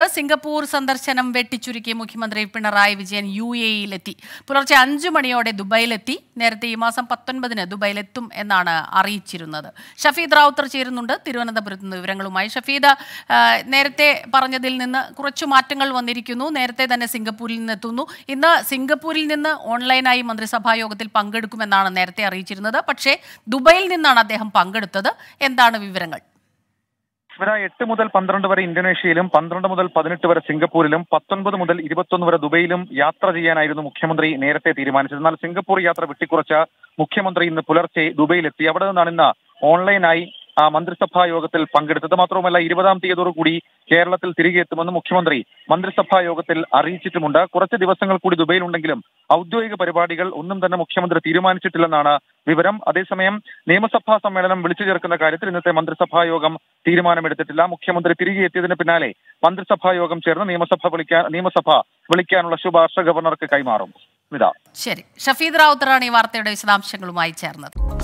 Singapore സന്ദർശനം വെട്ടിച്ചുരുക്കി മുഖ്യമന്ത്രി Pinarayi Vijayan U എയിലെത്തി പുലർച്ചെ അഞ്ചു മണിയോടെ ദുബായിലെത്തി നേരത്തെ ഈ മാസം പത്തൊൻപതിന് ദുബായിലെത്തും എന്നാണ് അറിയിച്ചിരുന്നത് ഷഫീദ് റാവുത്തർ ചേരുന്നുണ്ട് തിരുവനന്തപുരത്ത് നിന്ന് വിവരങ്ങളുമായി ഷഫീദ് ആ, നേരത്തെ പറഞ്ഞതിൽ നിന്ന് കുറച്ചു മാറ്റങ്ങൾ വന്നിരിക്കുന്നു നേരത്തെ തന്നെ സിംഗപ്പൂരിൽ നിന്ന് എത്തുന്നു ഇന്ന് സിംഗപ്പൂരിൽ നിന്ന് ഓൺലൈനായി മന്ത്രിസഭാ യോഗത്തിൽ പങ്കെടുക്കുമെന്നാണ് നേരത്തെ അറിയിച്ചിരുന്നത് പക്ഷേ ദുബായിൽ നിന്നാണ് അദ്ദേഹം പങ്കെടുത്തത് എന്താണ് വിവരങ്ങൾ ഇവര എട്ട് മുതൽ പന്ത്രണ്ട് വരെ ഇന്തോനേഷ്യയിലും പന്ത്രണ്ട് മുതൽ പതിനെട്ട് വരെ സിംഗപ്പൂരിലും പത്തൊൻപത് മുതൽ ഇരുപത്തൊന്ന് വരെ ദുബൈയിലും യാത്ര ചെയ്യാനായിരുന്നു മുഖ്യമന്ത്രി നേരത്തെ തീരുമാനിച്ചത് എന്നാൽ സിംഗപ്പൂർ യാത്ര വെട്ടിക്കുറച്ച മുഖ്യമന്ത്രി ഇന്ന് പുലർച്ചെ ദുബൈയിലെത്തി അവിടെ നിന്നാണ് ഇന്ന് ഓൺലൈനായി ആ മന്ത്രിസഭാ യോഗത്തിൽ പങ്കെടുത്തത് മാത്രവുമല്ല ഇരുപതാം തീയതിയോടുകൂടി കേരളത്തിൽ തിരികെ എത്തുമെന്ന് മുഖ്യമന്ത്രി മന്ത്രിസഭാ യോഗത്തിൽ അറിയിച്ചിട്ടുമുണ്ട് കുറച്ച് ദിവസങ്ങൾ കൂടി ദുബൈയിലുണ്ടെങ്കിലും ഔദ്യോഗിക പരിപാടികൾ ഒന്നും തന്നെ മുഖ്യമന്ത്രി തീരുമാനിച്ചിട്ടില്ലെന്നാണ് വിവരം അതേസമയം നിയമസഭാ സമ്മേളനം വിളിച്ചു ചേർക്കുന്ന കാര്യത്തിൽ ഇന്നത്തെ മന്ത്രിസഭാ യോഗം തീരുമാനമെടുത്തിട്ടില്ല മുഖ്യമന്ത്രി തിരികെ എത്തിയതിന് പിന്നാലെ മന്ത്രിസഭാ യോഗം ചേർന്ന് നിയമസഭ വിളിക്കാൻ നിയമസഭ വിളിക്കാനുള്ള ശുപാർശ ഗവർണർക്ക് കൈമാറും ഇതാ ശരി ഷഫീദ് റാവുത്തറാണ് ഈ വാർത്തയുടെ വിശദാംശങ്ങളുമായി ചേർന്നത്